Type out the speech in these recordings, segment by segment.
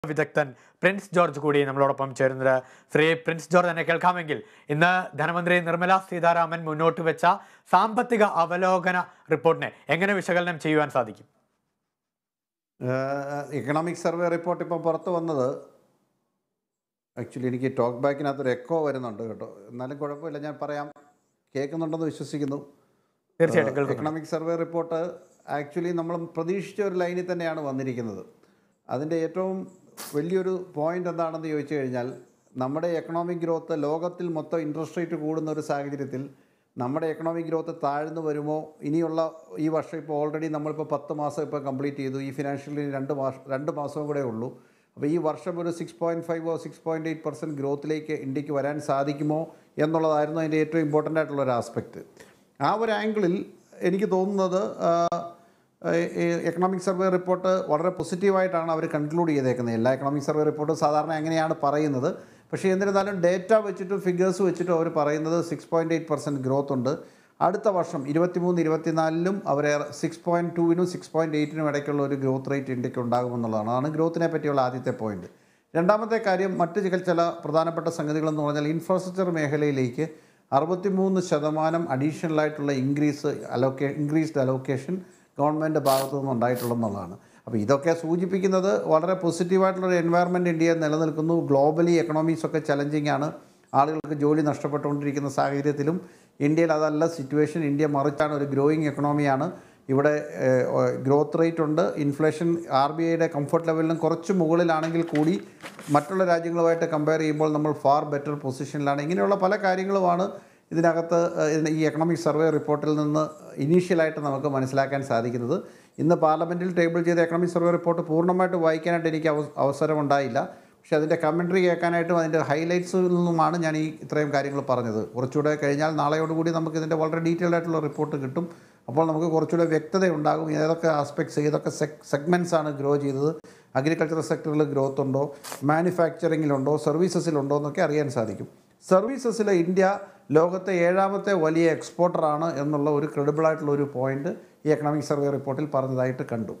വിദഗ്ധൻ Prince George കൂടി നമ്മളോടൊപ്പം ചേരുന്നത് ശ്രീ പ്രിൻസ് ജോർജ് എന്നെ കേൾക്കാമെങ്കിൽ ഇന്ന് ധനമന്ത്രി നിർമ്മല സീതാരാമൻ മുന്നോട്ട് വെച്ച സാമ്പത്തിക അവലോകന റിപ്പോർട്ടിനെ എങ്ങനെ വിശകലനം ചെയ്യുവാൻ സാധിക്കും ഇക്കണോമിക് സർവേ റിപ്പോർട്ട് ഇപ്പം പുറത്ത് വന്നത് ആക്ച്വലി എനിക്ക് ടോക്ക് ബാക്കിനകത്തൊരു എക്കോ വരുന്നുണ്ട് കേട്ടോ എന്നാലും കുഴപ്പമില്ല ഞാൻ പറയാം കേൾക്കുന്നുണ്ടെന്ന് വിശ്വസിക്കുന്നു തീർച്ചയായിട്ടും കേൾക്കുന്നു എക്കണോമിക് സർവേ റിപ്പോർട്ട് ആക്ച്വലി നമ്മൾ പ്രതീക്ഷിച്ച ഒരു ലൈനിൽ തന്നെയാണ് വന്നിരിക്കുന്നത് അതിൻ്റെ ഏറ്റവും വലിയൊരു പോയിന്റ് എന്താണെന്ന് ചോദിച്ചു കഴിഞ്ഞാൽ നമ്മുടെ എക്കണോമിക് ഗ്രോത്ത് ലോകത്തിൽ മൊത്തം ഇൻട്രസ്റ്റ് റേറ്റ് കൂടുന്ന ഒരു സാഹചര്യത്തിൽ നമ്മുടെ എക്കണോമിക് ഗ്രോത്ത് താഴ്ന്നു വരുമോ ഇനിയുള്ള ഈ വർഷം ഇപ്പോൾ ഓൾറെഡി നമ്മളിപ്പോൾ പത്ത് മാസം ഇപ്പോൾ കംപ്ലീറ്റ് ചെയ്തു ഈ ഫിനാൻഷ്യലി രണ്ട് മാസം രണ്ട് മാസവും കൂടെ ഉള്ളൂ അപ്പോൾ ഈ വർഷം ഒരു സിക്സ് പോയിൻറ്റ് ഫൈവോ സിക്സ് പോയിൻറ്റ് എയ്റ്റ് പെർസെൻറ്റ് ഗ്രോത്തിലേക്ക് ഇന്ത്യക്ക് വരാൻ സാധിക്കുമോ എന്നുള്ളതായിരുന്നു അതിൻ്റെ ഏറ്റവും ഇമ്പോർട്ടൻ്റ് ആയിട്ടുള്ള ഒരു ആസ്പെക്റ്റ് ആ ഒരു ആംഗിളിൽ എനിക്ക് തോന്നുന്നത് എക്കണോമിക് സർവേ റിപ്പോർട്ട് വളരെ പോസിറ്റീവായിട്ടാണ് അവർ കൺക്ലൂഡ് ചെയ്തേക്കുന്നത് എല്ലാ എക്കണോമിക് സർവേ റിപ്പോർട്ടും സാധാരണ അങ്ങനെയാണ് പറയുന്നത് പക്ഷേ എന്നിരുന്നാലും ഡേറ്റ വെച്ചിട്ടും ഫിഗേഴ്സ് വെച്ചിട്ടും അവർ പറയുന്നത് six point eight percent growth ഉണ്ട് അടുത്ത വർഷം ഇരുപത്തിമൂന്ന് ഇരുപത്തിനാലിലും അവർ സിക്സ് പോയിൻറ്റ് ടൂവിനും സിക്സ് പോയിൻറ്റ് എയ്റ്റിനും ഇടയ്ക്കുള്ള ഒരു ഗ്രോത്ത് റേറ്റ് ഇന്ത്യക്ക് ഉണ്ടാകുമെന്നുള്ളതാണ് അതാണ് ഗ്രോത്തിനെ പറ്റിയുള്ള ആദ്യത്തെ പോയിന്റ് രണ്ടാമത്തെ കാര്യം മറ്റ് ചില ചില പ്രധാനപ്പെട്ട സംഗതികളെന്ന് പറഞ്ഞാൽ ഇൻഫ്രാസ്ട്രക്ചർ മേഖലയിലേക്ക് അറുപത്തിമൂന്ന് ശതമാനം അഡീഷണൽ ആയിട്ടുള്ള ഇൻക്രീസ് അലോക്കേ ഇൻക്രീസ്ഡ് അലോക്കേഷൻ ഗവൺമെൻറ് ഭാഗത്തു നിന്ന് ഉണ്ടായിട്ടുള്ളതെന്നുള്ളതാണ് അപ്പോൾ ഇതൊക്കെ സൂചിപ്പിക്കുന്നത് വളരെ പോസിറ്റീവായിട്ടുള്ളൊരു എൻവയറമെൻറ്റ് ഇന്ത്യയിൽ നിലനിൽക്കുന്നു ഗ്ലോബലി എക്കണോമീസ് ഒക്കെ ചലഞ്ചിങ് ആണ് ആളുകൾക്ക് ജോലി നഷ്ടപ്പെട്ടുകൊണ്ടിരിക്കുന്ന സാഹചര്യത്തിലും ഇന്ത്യയിൽ അതല്ല സിറ്റുവേഷൻ ഇന്ത്യ മറിച്ചാണ് ഒരു ഗ്രോയിങ് എക്കണോമിയാണ് ഇവിടെ ഗ്രോത്ത് റേറ്റ് ഉണ്ട് ഇൻഫ്ലേഷൻ ആർ ബി ഐയുടെ കംഫർട്ട് ലെവലിലും കുറച്ച് മുകളിലാണെങ്കിൽ കൂടി മറ്റുള്ള രാജ്യങ്ങളുമായിട്ട് കമ്പയർ ചെയ്യുമ്പോൾ നമ്മൾ ഫാർ ബെറ്റർ പൊസിഷനിലാണ് ഇങ്ങനെയുള്ള പല കാര്യങ്ങളുമാണ് ഇതിനകത്ത് ഇതിന് ഈ എക്കണോമിക് സർവേ റിപ്പോർട്ടിൽ നിന്ന് ഇനീഷ്യലായിട്ട് നമുക്ക് മനസ്സിലാക്കാൻ സാധിക്കുന്നത് ഇന്ന് പാർലമെൻറ്റിൽ ടേബിൾ ചെയ്ത എക്കണോമിക് സർവേ റിപ്പോർട്ട് പൂർണ്ണമായിട്ട് വായിക്കാനായിട്ട് എനിക്ക് അവ- അവസരമുണ്ടായില്ല പക്ഷേ അതിൻ്റെ കമൻട്രി കേൾക്കാനായിട്ടും അതിൻ്റെ ഹൈലൈറ്റ്സിൽ നിന്നുമാണ് ഞാൻ ഈ ഇത്രയും കാര്യങ്ങൾ പറഞ്ഞത് കുറച്ചുകൂടെ കഴിഞ്ഞാൽ നാളെയോടുകൂടി നമുക്ക് ഇതിൻ്റെ വളരെ ഡീറ്റെയിൽഡ് ആയിട്ടുള്ള റിപ്പോർട്ട് കിട്ടും അപ്പോൾ നമുക്ക് കുറച്ചുകൂടെ വ്യക്തത ഉണ്ടാകും ഏതൊക്കെ ആസ്പെക്ട്സ് ഏതൊക്കെ സെഗ്മെൻറ്റ്സ് ആണ് ഗ്രോ ചെയ്തത് അഗ്രികൾച്ചർ സെക്ടറിൽ ഗ്രോത്ത് ഉണ്ടോ മാനുഫാക്ചറിങ്ങിലുണ്ടോ സർവീസസിലുണ്ടോ എന്നൊക്കെ അറിയാൻ സാധിക്കും സർവീസസിൽ ഇന്ത്യ ലോകത്തെ ഏഴാമത്തെ വലിയ എക്സ്പോർട്ടറാണ് എന്നുള്ള ഒരു ക്രെഡിബിൾ ആയിട്ടുള്ള ഒരു പോയിന്റ് ഈ എക്കണോമിക് സർവേ റിപ്പോർട്ടിൽ പറഞ്ഞതായിട്ട് കണ്ടു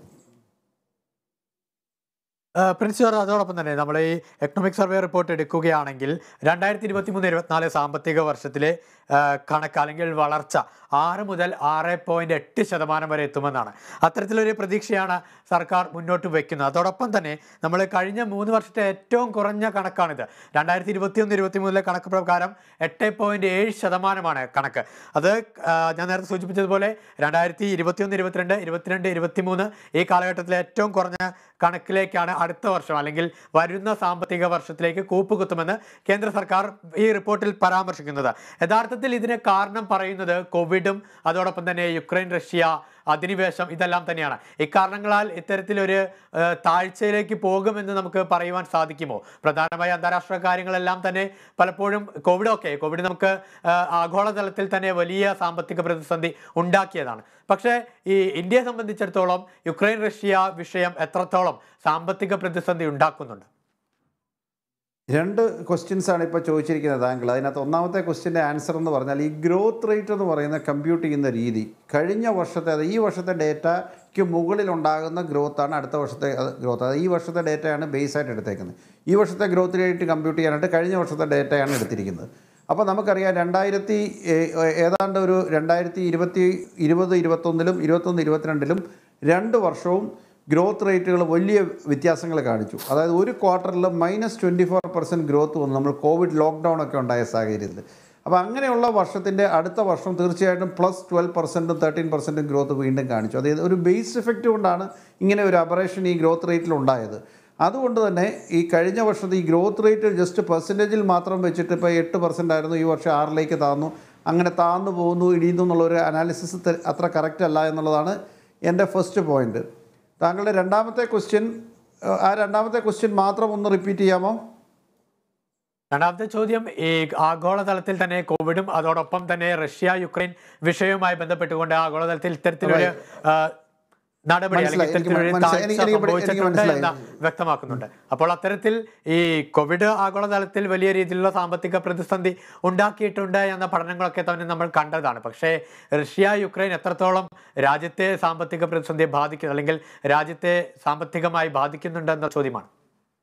ഏഹ് പ്രിൻസ് ജോർജ് അതോടൊപ്പം തന്നെ നമ്മൾ ഈ എക്കണോമിക് സർവേ റിപ്പോർട്ട് എടുക്കുകയാണെങ്കിൽ രണ്ടായിരത്തി ഇരുപത്തി മൂന്ന് ഇരുപത്തിനാല് സാമ്പത്തിക വർഷത്തിലെ ഏഹ് കണക്ക് അല്ലെങ്കിൽ വളർച്ച ആറ് മുതൽ ആറ് പോയിന്റ് എട്ട് ശതമാനം വരെ എത്തുമെന്നാണ് അത്തരത്തിലൊരു പ്രതീക്ഷയാണ് സർക്കാർ മുന്നോട്ട് വയ്ക്കുന്നത് അതോടൊപ്പം തന്നെ നമ്മൾ കഴിഞ്ഞ മൂന്ന് വർഷത്തെ ഏറ്റവും കുറഞ്ഞ കണക്കാണിത് രണ്ടായിരത്തി ഇരുപത്തി ഒന്ന് ഇരുപത്തി മൂന്നിലെ കണക്ക് പ്രകാരം എട്ട് പോയിന്റ് ഏഴ് ശതമാനമാണ് കണക്ക് അത് ആ, ഞാൻ നേരത്തെ സൂചിപ്പിച്ചതുപോലെ രണ്ടായിരത്തി ഇരുപത്തി ഒന്ന് ഇരുപത്തിരണ്ട് ഇരുപത്തിരണ്ട് ഇരുപത്തി മൂന്ന് ഈ കാലഘട്ടത്തിലെ ഏറ്റവും കുറഞ്ഞ കണക്കിലേക്കാണ് അടുത്ത വർഷം അല്ലെങ്കിൽ വരുന്ന സാമ്പത്തിക വർഷത്തിലേക്ക് കൂപ്പുകുത്തുമെന്ന് കേന്ദ്ര സർക്കാർ ഈ റിപ്പോർട്ടിൽ പരാമർശിക്കുന്നത് യഥാർത്ഥത്തിൽ ഇതിന് കാരണം പറയുന്നത് കോവിഡും അതോടൊപ്പം തന്നെ യുക്രൈൻ റഷ്യ അധിനിവേശം ഇതെല്ലാം തന്നെയാണ് ഇക്കാരണങ്ങളാൽ ഇത്തരത്തിലൊരു ആ, താഴ്ചയിലേക്ക് പോകുമെന്ന് നമുക്ക് പറയുവാൻ സാധിക്കുമോ പ്രധാനമായി അന്താരാഷ്ട്ര കാര്യങ്ങളെല്ലാം തന്നെ പലപ്പോഴും കോവിഡ് ഒക്കെ കോവിഡ് നമുക്ക് ആ, ആഗോളതലത്തിൽ തന്നെ വലിയ സാമ്പത്തിക പ്രതിസന്ധി ഉണ്ടാക്കിയതാണ് പക്ഷേ ഈ ഇന്ത്യയെ സംബന്ധിച്ചിടത്തോളം യുക്രൈൻ റഷ്യ വിഷയം എത്രത്തോളം സാമ്പത്തിക പ്രതിസന്ധി ഉണ്ടാക്കുന്നുണ്ട് രണ്ട് ക്വസ്റ്റ്യൻസ് ആണ് ഇപ്പോൾ ചോദിച്ചിരിക്കുന്നത് താങ്കൾ അതിനകത്ത് ഒന്നാമത്തെ ക്വസ്റ്റ്യൻ്റെ ആൻസർ എന്ന് പറഞ്ഞാൽ ഈ ഗ്രോത്ത് റേറ്റ് എന്ന് പറയുന്ന കമ്പ്യൂട്ട് ചെയ്യുന്ന രീതി കഴിഞ്ഞ വർഷത്തെ അത് ഈ വർഷത്തെ ഡേറ്റയ്ക്ക് മുകളിൽ ഉണ്ടാകുന്ന ഗ്രോത്താണ് അടുത്ത വർഷത്തെ ഗ്രോത്ത് അത് ഈ വർഷത്തെ ഡേറ്റയാണ് ബേസ് ആയിട്ട് എടുത്തേക്കുന്നത് ഈ വർഷത്തെ ഗ്രോത്ത് റേറ്റ് കമ്പ്യൂട്ട് ചെയ്യാനായിട്ട് കഴിഞ്ഞ വർഷത്തെ ഡേറ്റയാണ് എടുത്തിരിക്കുന്നത് അപ്പോൾ നമുക്കറിയാം രണ്ടായിരത്തി ഏ- ഏതാണ്ട് ഒരു രണ്ടായിരത്തി ഇരുപത്തി ഇരുപത് ഇരുപത്തൊന്നിലും ഇരുപത്തൊന്ന് ഇരുപത്തിരണ്ടിലും രണ്ട് വർഷവും ഗ്രോത്ത് റേറ്റുകൾ വലിയ വ്യത്യാസങ്ങൾ കാണിച്ചു അതായത് ഒരു ക്വാർട്ടറിൽ minus twenty four percent growth വന്നു നമ്മൾ കോവിഡ് ലോക്ക്ഡൗൺ ഒക്കെ ഉണ്ടായ സാഹചര്യത്തിൽ അപ്പോൾ അങ്ങനെയുള്ള വർഷത്തിൻ്റെ അടുത്ത വർഷം തീർച്ചയായിട്ടും പ്ലസ് ട്വൽവ് പെർസെൻറ്റും തേർട്ടീൻ പെർസെൻറ്റും ഗ്രോത്ത് വീണ്ടും കാണിച്ചു അതായത് ഒരു ബേസ് എഫക്റ്റ് കൊണ്ടാണ് ഇങ്ങനെ ഒരു അബറേഷൻ ഈ ഗ്രോത്ത് റേറ്റിൽ ഉണ്ടായത് അതുകൊണ്ട് തന്നെ ഈ കഴിഞ്ഞ വർഷത്തെ ഈ ഗ്രോത്ത് റേറ്റ് ജസ്റ്റ് പെർസെൻറ്റേജിൽ മാത്രം വെച്ചിട്ട് ഇപ്പോൾ എട്ട് പെർസെൻ്റ് ആയിരുന്നു ഈ വർഷം ആറിലേക്ക് താന്നു അങ്ങനെ താന്നു പോകുന്നു ഇടിയുന്നു എന്നുള്ളൊരു അനാലിസിസ് അത്ര കറക്റ്റ് അല്ല എന്നുള്ളതാണ് എൻ്റെ ഫസ്റ്റ് പോയിന്റ് താങ്കളുടെ രണ്ടാമത്തെ ക്വസ്റ്റ്യൻ ആ രണ്ടാമത്തെ ക്വസ്റ്റ്യൻ മാത്രം ഒന്ന് റിപ്പീറ്റ് ചെയ്യാമോ രണ്ടാമത്തെ ചോദ്യം ഈ ആഗോളതലത്തിൽ തന്നെ കോവിഡും അതോടൊപ്പം തന്നെ റഷ്യ യുക്രൈൻ വിഷയവുമായി ബന്ധപ്പെട്ടുകൊണ്ട് ആഗോളതലത്തിൽ ഇത്തരത്തിലൊരു ആ, നടപടി അല്ലെങ്കിൽ മനസ്സിലായി. എനിക്ക് ഇത്തരത്തിലൊരു മനസ്സിലായി. താഴ്ച എനിക്ക് എനിക്ക് ഇവിടെ- എനിക്ക് സംഭവിച്ചിട്ടുണ്ട് മനസ്സിലായി. എന്ന് വ്യക്തമാക്കുന്നുണ്ട് അപ്പോൾ അത്തരത്തിൽ ഈ കോവിഡ് ആഗോളതലത്തിൽ വലിയ രീതിയിലുള്ള സാമ്പത്തിക പ്രതിസന്ധി ഉണ്ടാക്കിയിട്ടുണ്ട് എന്ന പഠനങ്ങളൊക്കെ തന്നെ നമ്മൾ കണ്ടതാണ് പക്ഷേ റഷ്യ യുക്രൈൻ എത്രത്തോളം രാജ്യത്തെ സാമ്പത്തിക പ്രതിസന്ധിയെ ബാധിക്കുന്നു അല്ലെങ്കിൽ രാജ്യത്തെ സാമ്പത്തികമായി ബാധിക്കുന്നുണ്ട് എന്ന ചോദ്യമാണ്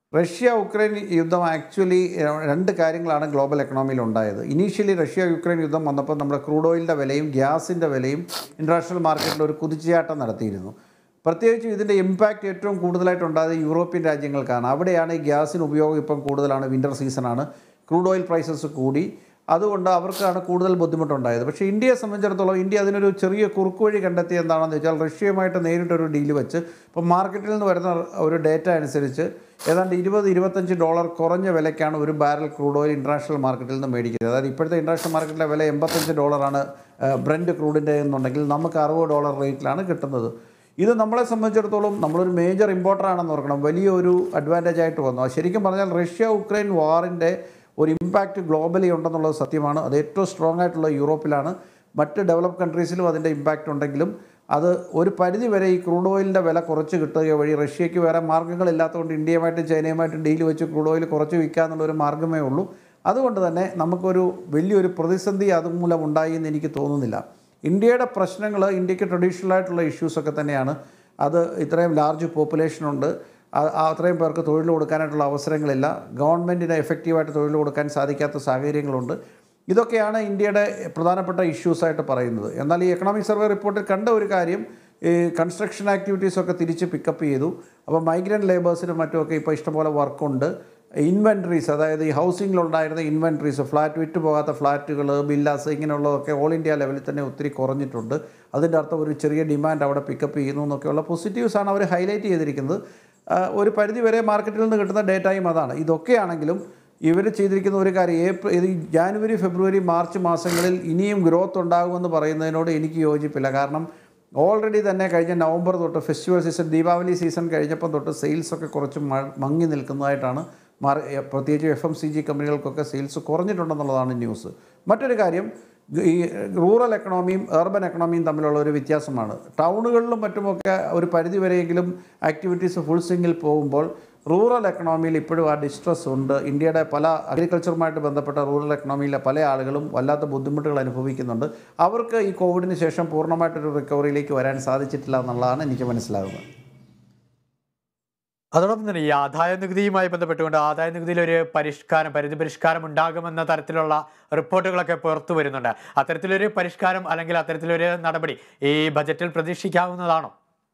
റഷ്യ ഉക്രൈൻ യുദ്ധം ആക്ച്വലി രണ്ട് കാര്യങ്ങളാണ് ഗ്ലോബൽ എക്കണോമിയിൽ ഉണ്ടായത് ഇനീഷ്യലി റഷ്യ യുക്രൈൻ യുദ്ധം വന്നപ്പോൾ നമ്മുടെ ക്രൂഡ് ഓയിലിൻ്റെ വിലയും ഗ്യാസിൻ്റെ വിലയും ഇൻ്റർനാഷണൽ മാർക്കറ്റിൽ ഒരു കുതിച്ചുചാട്ടം നടത്തിയിരുന്നു പ്രത്യേകിച്ചും ഇതിൻ്റെ ഇമ്പാക്റ്റ് ഏറ്റവും കൂടുതലായിട്ടുണ്ടായത് യൂറോപ്യൻ രാജ്യങ്ങൾക്കാണ് അവിടെയാണ് ഈ ഗ്യാസിന് ഉപയോഗം ഇപ്പം കൂടുതലാണ് വിൻ്റർ സീസണാണ് ക്രൂഡ് ഓയിൽ പ്രൈസസ് കൂടി അതുകൊണ്ട് അവർക്കാണ് കൂടുതൽ ബുദ്ധിമുട്ടുണ്ടായത് പക്ഷേ ഇന്ത്യയെ സംബന്ധിച്ചിടത്തോളം ഇന്ത്യ അതിനൊരു ചെറിയ കുറുക്കുവഴി കണ്ടെത്തി എന്താണെന്ന് വെച്ചാൽ റഷ്യയുമായിട്ട് നേരിട്ടൊരു ഡീൽ വെച്ച് ഇപ്പോൾ മാർക്കറ്റിൽ നിന്ന് വരുന്ന ഒരു ഡേറ്റ അനുസരിച്ച് ഏതാണ്ട് ഇരുപത് ഇരുപത്തഞ്ച് ഡോളർ കുറഞ്ഞ വിലയ്ക്കാണ് ഒരു ബാരൽ ക്രൂഡ് ഓയിൽ ഇൻ്റർനാഷണൽ മാർക്കറ്റിൽ നിന്ന് മേടിക്കുന്നത് അതായത് ഇപ്പോഴത്തെ ഇൻ്റർനാഷണൽ മാർക്കറ്റിലെ വില എൺപത്തഞ്ച് ഡോളറാണ് ബ്രൻഡ് ക്രൂഡിൻ്റെ എന്നുണ്ടെങ്കിൽ നമുക്ക് അറുപത് ഡോളർ റേറ്റിലാണ് കിട്ടുന്നത് ഇത് നമ്മളെ സംബന്ധിച്ചിടത്തോളം നമ്മളൊരു മേജർ ഇമ്പോർട്ടർ ആണെന്ന് ഓർക്കണം വലിയൊരു അഡ്വാൻറ്റേജ് ആയിട്ട് വന്നു അത് ശരിക്കും പറഞ്ഞാൽ റഷ്യ ഉക്രൈൻ വാറിൻ്റെ ഒരു ഇമ്പാക്റ്റ് ഗ്ലോബലി ഉണ്ടെന്നുള്ളത് സത്യമാണ് അത് ഏറ്റവും സ്ട്രോങ് ആയിട്ടുള്ള യൂറോപ്പിലാണ് മറ്റ് ഡെവലപ്പ് കൺട്രീസിലും അതിൻ്റെ ഇമ്പാക്റ്റ് ഉണ്ടെങ്കിലും അത് ഒരു പരിധി വരെ ഈ ക്രൂഡ് ഓയിലിൻ്റെ വില കുറച്ച് കിട്ടുക വഴി റഷ്യയ്ക്ക് വേറെ മാർഗ്ഗങ്ങളില്ലാത്തതുകൊണ്ട് ഇന്ത്യയുമായിട്ടും ചൈനയുമായിട്ടും ഡീൽ വെച്ച് ക്രൂഡ് ഓയിൽ കുറച്ച് വിൽക്കുക എന്നുള്ളൊരു മാർഗ്ഗമേ ഉള്ളൂ അതുകൊണ്ട് തന്നെ നമുക്കൊരു വലിയൊരു പ്രതിസന്ധി അതുമൂലം ഉണ്ടായി എന്ന് എനിക്ക് തോന്നുന്നില്ല ഇന്ത്യയുടെ പ്രശ്നങ്ങൾ ഇന്ത്യക്ക് ട്രഡീഷണൽ ആയിട്ടുള്ള ഇഷ്യൂസൊക്കെ തന്നെയാണ് അത് ഇത്രയും ലാർജ് പോപ്പുലേഷനുണ്ട് ആ- ആ അത്രയും പേർക്ക് തൊഴിൽ കൊടുക്കാനായിട്ടുള്ള അവസരങ്ങളില്ല ഗവൺമെൻറ്റിന് എഫക്റ്റീവായിട്ട് തൊഴിൽ കൊടുക്കാൻ സാധിക്കാത്ത സാഹചര്യങ്ങളുണ്ട് ഇതൊക്കെയാണ് ഇന്ത്യയുടെ പ്രധാനപ്പെട്ട ഇഷ്യൂസായിട്ട് പറയുന്നത് എന്നാൽ ഈ എക്കണോമിക് സർവേ റിപ്പോർട്ടിൽ കണ്ട ഒരു കാര്യം ഈ കൺസ്ട്രക്ഷൻ ആക്ടിവിറ്റീസൊക്കെ തിരിച്ച് പിക്കപ്പ് ചെയ്തു അപ്പോൾ മൈഗ്രൻ്റ് ലേബേഴ്സിനും മറ്റുമൊക്കെ ഇപ്പോൾ ഇഷ്ടംപോലെ വർക്കുണ്ട് ഇൻവെൻട്രീസ് അതായത് ഈ ഹൗസിങ്ങിലുണ്ടായിരുന്ന ഇൻവെൻട്രീസ് ഫ്ലാറ്റ് വിറ്റ് പോകാത്ത ഫ്ലാറ്റുകൾ ബില്ലാസ് ഇങ്ങനെയുള്ളതൊക്കെ ഓൾ ഇന്ത്യ ലെവലിൽ തന്നെ ഒത്തിരി കുറഞ്ഞിട്ടുണ്ട് അതിൻ്റെ അർത്ഥം ഒരു ചെറിയ ഡിമാൻഡ് അവിടെ പിക്കപ്പ് ചെയ്യുന്നു എന്നൊക്കെയുള്ള പോസിറ്റീവ്സാണ് അവർ ഹൈലൈറ്റ് ചെയ്തിരിക്കുന്നത് ആ, ഒരു പരിധി വരെ മാർക്കറ്റിൽ നിന്ന് കിട്ടുന്ന ഡേറ്റയും അതാണ് ഇതൊക്കെയാണെങ്കിലും ഇവർ ചെയ്തിരിക്കുന്ന ഒരു കാര്യം ഏപ്രിൽ ഇത് ഈ ജാനുവരി ഫെബ്രുവരി മാർച്ച് മാസങ്ങളിൽ ഇനിയും ഗ്രോത്ത് ഉണ്ടാകുമെന്ന് പറയുന്നതിനോട് എനിക്ക് യോജിപ്പില്ല കാരണം ഓൾറെഡി തന്നെ കഴിഞ്ഞ നവംബർ തൊട്ട് ഫെസ്റ്റിവൽ സീസൺ ദീപാവലി സീസൺ കഴിഞ്ഞപ്പം തൊട്ട് സെയിൽസ് ഒക്കെ കുറച്ച് മ- മങ്ങി നിൽക്കുന്നതായിട്ടാണ് മാർ പ്രത്യേകിച്ച് എഫ് എം സി ജി കമ്പനികൾക്കൊക്കെ സെയിൽസ് കുറഞ്ഞിട്ടുണ്ടെന്നുള്ളതാണ് ന്യൂസ് മറ്റൊരു കാര്യം ഈ റൂറൽ എക്കണോമിയും അർബൻ എക്കണോമിയും തമ്മിലുള്ള ഒരു വ്യത്യാസമാണ് ടൗണുകളിലും മറ്റുമൊക്കെ ഒരു പരിധി വരെയെങ്കിലും ആക്ടിവിറ്റീസ് ഫുൾ സ്വിങ്ങിൽ പോകുമ്പോൾ റൂറൽ എക്കണോമിയിൽ ഇപ്പോഴും ആ ഡിസ്ട്രസ് ഉണ്ട് ഇന്ത്യയുടെ പല അഗ്രികൾച്ചറുമായിട്ട് ബന്ധപ്പെട്ട റൂറൽ എക്കണോമിയിലെ പല ആളുകളും വല്ലാത്ത ബുദ്ധിമുട്ടുകൾ അനുഭവിക്കുന്നുണ്ട് അവർക്ക് ഈ കോവിഡിന് ശേഷം പൂർണ്ണമായിട്ടൊരു റിക്കവറിയിലേക്ക് വരാൻ സാധിച്ചിട്ടില്ല എന്നുള്ളതാണ് എനിക്ക് മനസ്സിലാകുന്നത് അതോടൊപ്പം തന്നെ ഈ ആദായ നികുതിയുമായി ബന്ധപ്പെട്ടുകൊണ്ട് ആദായ നികുതിയിൽ ഒരു പരിഷ്കാരം പരിധി പരിഷ്കാരം ഉണ്ടാകുമെന്ന തരത്തിലുള്ള റിപ്പോർട്ടുകളൊക്കെ പുറത്തു വരുന്നുണ്ട് അത്തരത്തിലൊരു പരിഷ്കാരം അല്ലെങ്കിൽ അത്തരത്തിലൊരു നടപടി ഈ ബജറ്റിൽ പ്രതീക്ഷിക്കാവുന്നതാണോ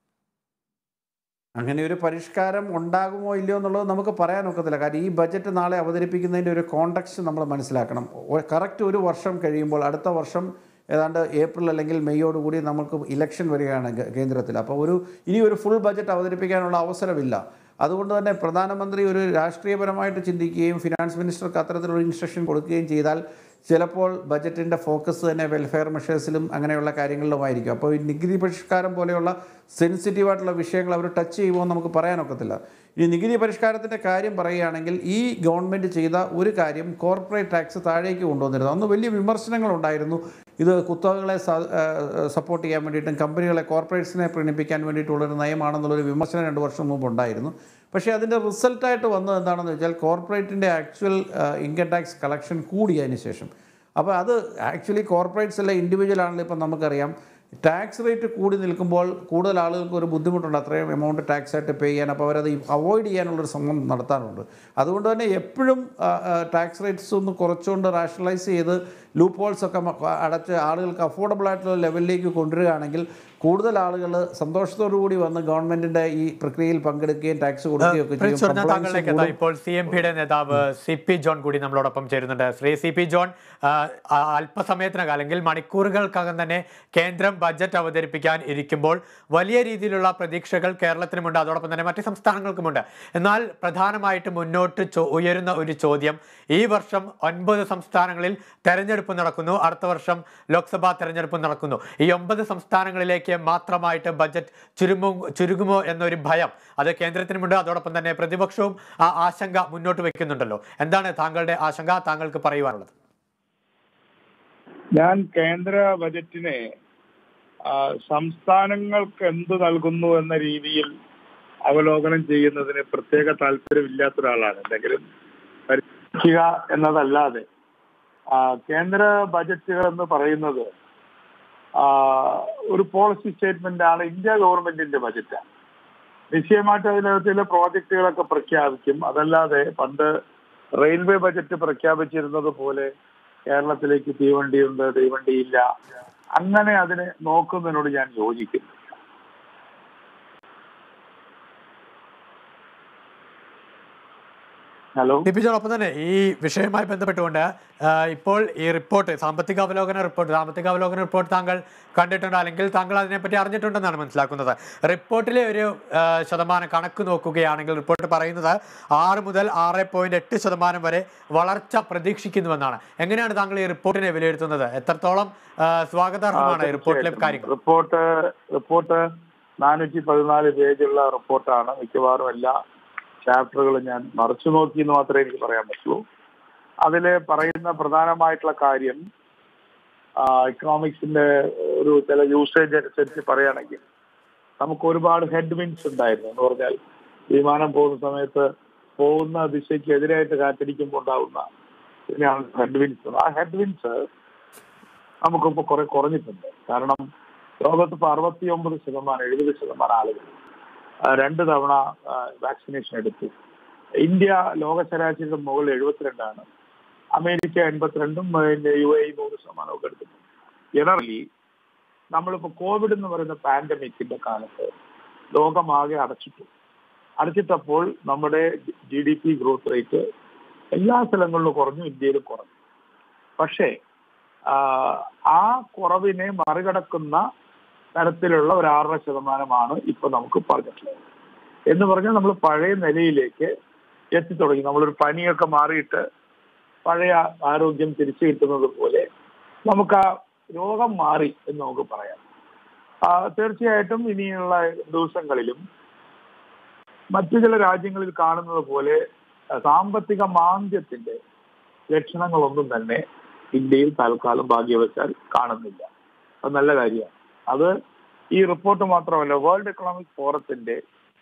അങ്ങനെ ഒരു പരിഷ്കാരം ഉണ്ടാകുമോ ഇല്ലയോ എന്നുള്ളത് നമുക്ക് പറയാൻ ഒക്കത്തില്ല കാരണം ഈ ബജറ്റ് നാളെ അവതരിപ്പിക്കുന്നതിൻ്റെ ഒരു കോണ്ടക്സ്റ്റ് നമ്മൾ മനസ്സിലാക്കണം കറക്റ്റ് ഒരു വർഷം കഴിയുമ്പോൾ അടുത്ത വർഷം ഏതാണ്ട് ഏപ്രിൽ അല്ലെങ്കിൽ മെയ്യോടുകൂടി നമുക്ക് ഇലക്ഷൻ വരികയാണ് ഗ- കേന്ദ്രത്തിൽ അപ്പോൾ ഒരു ഇനി ഒരു ഫുൾ ബജറ്റ് അവതരിപ്പിക്കാനുള്ള അവസരമില്ല അതുകൊണ്ട് തന്നെ പ്രധാനമന്ത്രി ഒരു രാഷ്ട്രീയപരമായിട്ട് ചിന്തിക്കുകയും ഫിനാൻസ് മിനിസ്റ്റർക്ക് അത്തരത്തിലൊരു ഇൻസ്ട്രക്ഷൻ കൊടുക്കുകയും ചെയ്താൽ ചിലപ്പോൾ ബജറ്റിൻ്റെ ഫോക്കസ് തന്നെ വെൽഫെയർ മെഷേഴ്സിലും അങ്ങനെയുള്ള കാര്യങ്ങളിലുമായിരിക്കും അപ്പോൾ ഈ നികുതി പരിഷ്കാരം പോലെയുള്ള സെൻസിറ്റീവായിട്ടുള്ള വിഷയങ്ങൾ അവർ ടച്ച് ചെയ്യുമോ എന്ന് നമുക്ക് പറയാനൊക്കത്തില്ല ഈ നികുതി പരിഷ്കാരത്തിൻ്റെ കാര്യം പറയുകയാണെങ്കിൽ ഈ ഗവൺമെൻറ് ചെയ്ത ഒരു കാര്യം കോർപ്പറേറ്റ് ടാക്സ് താഴേക്ക് കൊണ്ടുവന്നിരുന്നു അന്ന് വലിയ വിമർശനങ്ങളുണ്ടായിരുന്നു ഇത് കുത്തകകളെ സപ്പോർട്ട് ചെയ്യാൻ വേണ്ടിയിട്ടും കമ്പനികളെ കോർപ്പറേറ്റ്സിനെ പ്രീണിപ്പിക്കാൻ വേണ്ടിയിട്ടുള്ളൊരു നയമാണെന്നുള്ളൊരു വിമർശനം രണ്ട് വർഷം മുമ്പ് ഉണ്ടായിരുന്നു പക്ഷേ അതിൻ്റെ റിസൾട്ടായിട്ട് വന്നത് എന്താണെന്ന് വെച്ചാൽ കോർപ്പറേറ്റിൻ്റെ ആക്ച്വൽ ഇൻകം ടാക്സ് കളക്ഷൻ കൂടിയതിന് ശേഷം അപ്പോൾ അത് ആക്ച്വലി കോർപ്പറേറ്റ്സ് അല്ല ഇൻഡിവിജ്വൽ ആണെങ്കിലും ഇപ്പം നമുക്കറിയാം ടാക്സ് റേറ്റ് കൂടി നിൽക്കുമ്പോൾ കൂടുതൽ ആളുകൾക്ക് ഒരു ബുദ്ധിമുട്ടുണ്ട് അത്രയും എമൗണ്ട് ടാക്സ് ആയിട്ട് പേ ചെയ്യാൻ അപ്പോൾ അവരത് അവോയ്ഡ് ചെയ്യാനുള്ളൊരു ശ്രമം നടത്താറുണ്ട് അതുകൊണ്ട് തന്നെ എപ്പോഴും ടാക്സ് റേറ്റ്സ് ഒന്ന് കുറച്ചുകൊണ്ട് റാഷണലൈസ് ചെയ്ത് ലൂപ്പ് ഹോൾസ് ഒക്കെ മ- അടച്ച് ആളുകൾക്ക് അഫോർഡബിൾ ആയിട്ടുള്ള ലെവലിലേക്ക് കൊണ്ടുവരികയാണെങ്കിൽ കൂടുതൽ ആളുകൾ സന്തോഷത്തോടു കൂടി വന്ന് ഗവൺമെന്റിന്റെ ഈ പ്രക്രിയയിൽ പങ്കെടുക്കുകയും ടാക്സ് കൊടുക്കുകയും ഒക്കെ പ്രിൻസ് ചെയ്യും ഞാൻ താങ്കളിലേക്ക് എത്താം ഇപ്പോൾ സി എം പിയുടെ നേതാവ് സി പി ജോൺ കൂടി നമ്മളോടൊപ്പം ചേരുന്നുണ്ട് ശ്രീ സി പി ജോൺ ആ, ആ, അല്പസമയത്തിനകം അല്ലെങ്കിൽ മണിക്കൂറുകൾക്കകം തന്നെ കേന്ദ്രം ബജറ്റ് അവതരിപ്പിക്കാൻ ഇരിക്കുമ്പോൾ വലിയ രീതിയിലുള്ള പ്രതീക്ഷകൾ കേരളത്തിനുമുണ്ട് അതോടൊപ്പം തന്നെ മറ്റ് സംസ്ഥാനങ്ങൾക്കുമുണ്ട് എന്നാൽ പ്രധാനമായിട്ട് മുന്നോട്ട് ചോ- ഉയരുന്ന ഒരു ചോദ്യം ഈ വർഷം ഒൻപത് സംസ്ഥാനങ്ങളിൽ തെരഞ്ഞെടുപ്പ് നടക്കുന്നു അടുത്ത വർഷം ലോക്സഭാ തെരഞ്ഞെടുപ്പ് നടക്കുന്നു ഈ ഒമ്പത് സംസ്ഥാനങ്ങളിലേക്ക് മാത്രമായിട്ട് ബജറ്റ് ചുരുങ്ങു ചുരുങ്ങുമോ എന്നൊരു ഭയം അത് കേന്ദ്രത്തിനുമുണ്ട് അതോടൊപ്പം തന്നെ പ്രതിപക്ഷവും ആ ആശങ്ക മുന്നോട്ട് വെക്കുന്നുണ്ടല്ലോ എന്താണ് താങ്കളുടെ ആശങ്ക താങ്കൾക്ക് പറയുവാനുള്ളത് ഞാൻ കേന്ദ്ര ബജറ്റിനെ ആ, സംസ്ഥാനങ്ങൾക്ക് എന്ത് നൽകുന്നു എന്ന രീതിയിൽ അവലോകനം ചെയ്യുന്നതിന് പ്രത്യേക താല്പര്യമില്ലാത്ത ഒരാളാണ് എന്തെങ്കിലും പരിശോധിക്കുക എന്നതല്ലാതെ ആ, കേന്ദ്ര ബജറ്റുകൾ എന്ന് പറയുന്നത് ആ, ഒരു പോളിസി സ്റ്റേറ്റ്മെന്റ് ആണ് ഇന്ത്യ ഗവൺമെന്റിന്റെ ബജറ്റാണ് നിശ്ചയമായിട്ട് അതിനകത്ത് ചില പ്രോജക്റ്റുകളൊക്കെ പ്രഖ്യാപിക്കും അതല്ലാതെ പണ്ട് റെയിൽവേ ബജറ്റ് പ്രഖ്യാപിച്ചിരുന്നത് പോലെ കേരളത്തിലേക്ക് തീവണ്ടിയുണ്ട് തീവണ്ടിയില്ല അങ്ങനെ അതിനെ നോക്കുന്നതിനോട് ഞാൻ യോജിക്കുന്നു ഹലോ ദീപിച്ചോടൊപ്പം തന്നെ ഈ വിഷയവുമായി ബന്ധപ്പെട്ടുകൊണ്ട് ആ, ഇപ്പോൾ ഈ റിപ്പോർട്ട് സാമ്പത്തിക അവലോകന റിപ്പോർട്ട് സാമ്പത്തിക അവലോകന റിപ്പോർട്ട് താങ്കൾ കണ്ടിട്ടുണ്ടോ അല്ലെങ്കിൽ താങ്കൾ അതിനെപ്പറ്റി അറിഞ്ഞിട്ടുണ്ടെന്നാണ് മനസ്സിലാക്കുന്നത് റിപ്പോർട്ടിലെ ഒരു ആ, ശതമാനം കണക്ക് നോക്കുകയാണെങ്കിൽ റിപ്പോർട്ട് പറയുന്നത് ആറ് മുതൽ ആറ് പോയിന്റ് എട്ട് ശതമാനം വരെ വളർച്ച പ്രതീക്ഷിക്കുന്നുവെന്നാണ് എങ്ങനെയാണ് താങ്കൾ ഈ റിപ്പോർട്ടിനെ വിലയിരുത്തുന്നത് എത്രത്തോളം ആ, സ്വാഗതാർഹമാണ് ഈ റിപ്പോർട്ടിലെ കാര്യങ്ങൾ റിപ്പോർട്ട് റിപ്പോർട്ട് നാനൂറ്റി പതിനാല് പേജുള്ള റിപ്പോർട്ടാണ് മിക്കവാറും എല്ലാ ചാപ്റ്ററുകളും ഞാൻ മറിച്ചു നോക്കി എന്ന് മാത്രമേ എനിക്ക് പറയാൻ പറ്റുള്ളൂ അതിൽ പറയുന്ന പ്രധാനമായിട്ടുള്ള കാര്യം ഇക്കണോമിക്സിന്റെ ഒരു ചില യൂസേജ് അനുസരിച്ച് പറയുകയാണെങ്കിൽ നമുക്ക് ഒരുപാട് ഹെഡ് വിൻസ് ഉണ്ടായിരുന്നു എന്ന് പറഞ്ഞാൽ വിമാനം പോകുന്ന സമയത്ത് പോകുന്ന ദിശയ്ക്ക് എതിരായിട്ട് കാറ്റടിക്കുമ്പോൾ ഉണ്ടാവുന്ന ഇതിനെയാണ് ഹെഡ് വിൻസ് ആ ഹെഡ് വിൻസ് നമുക്കിപ്പോ കുറെ കുറഞ്ഞിട്ടുണ്ട് കാരണം ലോകത്ത് ഇപ്പൊ അറുപത്തി ഒമ്പത് ശതമാനം എഴുപത് ശതമാനം ആളുകൾ ആ, രണ്ട് തവണ വാക്സിനേഷൻ എടുത്തു ഇന്ത്യ ലോക ശരാശരിയുടെ മുകളിൽ എഴുപത്തിരണ്ടാണ് അമേരിക്ക എൺപത്തിരണ്ടും പിന്നെ യു എ നൂറ് ശതമാനവും ഒക്കെ എടുത്തിട്ടുണ്ട് ജനറലി നമ്മളിപ്പോ കോവിഡ് എന്ന് പറയുന്ന പാൻഡമിക്കിന്റെ കാലത്ത് ലോകമാകെ അടച്ചിട്ടു അടച്ചിട്ടപ്പോൾ നമ്മുടെ G D P growth rate എല്ലാ സ്ഥലങ്ങളിലും കുറഞ്ഞു ഇന്ത്യയിലും കുറഞ്ഞു പക്ഷേ ആ, ആ കുറവിനെ മറികടക്കുന്ന തരത്തിലുള്ള ഒരു ആറര ശതമാനമാണ് ഇപ്പൊ നമുക്ക് പറഞ്ഞിട്ടുള്ളത് എന്ന് പറഞ്ഞാൽ നമ്മൾ പഴയ നിലയിലേക്ക് എത്തിത്തുടങ്ങി നമ്മളൊരു പനിയൊക്കെ മാറിയിട്ട് പഴയ ആരോഗ്യം തിരിച്ചു കിട്ടുന്നത് പോലെ നമുക്ക് ആ രോഗം മാറി എന്ന് നമുക്ക് പറയാം ആ, തീർച്ചയായിട്ടും ഇനിയുള്ള ദിവസങ്ങളിലും മറ്റു ചില രാജ്യങ്ങളിൽ കാണുന്നത് പോലെ ആ, സാമ്പത്തിക മാന്ദ്യത്തിന്റെ ലക്ഷണങ്ങളൊന്നും തന്നെ ഇന്ത്യയിൽ തൽക്കാലം ഭാഗ്യവശാൽ കാണുന്നില്ല അത് നല്ല കാര്യമാണ് അത് ഈ റിപ്പോർട്ട് മാത്രമല്ല വേൾഡ് എക്കണോമിക് ഫോറത്തിന്റെ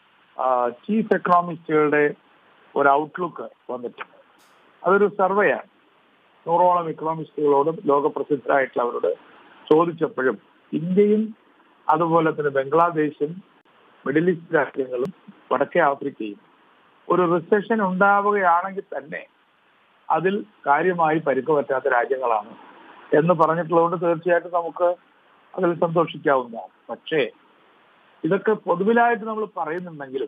ചീഫ് എക്കണോമിസ്റ്റുകളുടെ ഒരു ഔട്ട്ലുക്ക് വന്നിട്ടുണ്ട് അതൊരു സർവേയാണ് നൂറോളം എക്കണോമിസ്റ്റുകളോടും ലോകപ്രസിദ്ധരായിട്ടുള്ളവരോട് ചോദിച്ചപ്പോഴും ഇന്ത്യയും അതുപോലെ തന്നെ ബംഗ്ലാദേശും മിഡിൽ ഈസ്റ്റ് രാജ്യങ്ങളും വടക്കേ ആഫ്രിക്കയും ഒരു റിസഷൻ ഉണ്ടാവുകയാണെങ്കിൽ തന്നെ അതിൽ കാര്യമായി പരിക്ക് പറ്റാത്ത രാജ്യങ്ങളാണ് എന്ന് പറഞ്ഞിട്ടുള്ളതുകൊണ്ട് തീർച്ചയായിട്ടും നമുക്ക് അതിൽ സന്തോഷിക്കാവുന്നതാണ് പക്ഷേ ഇതൊക്കെ പൊതുവിലായിട്ട് നമ്മൾ പറയുന്നുണ്ടെങ്കിലും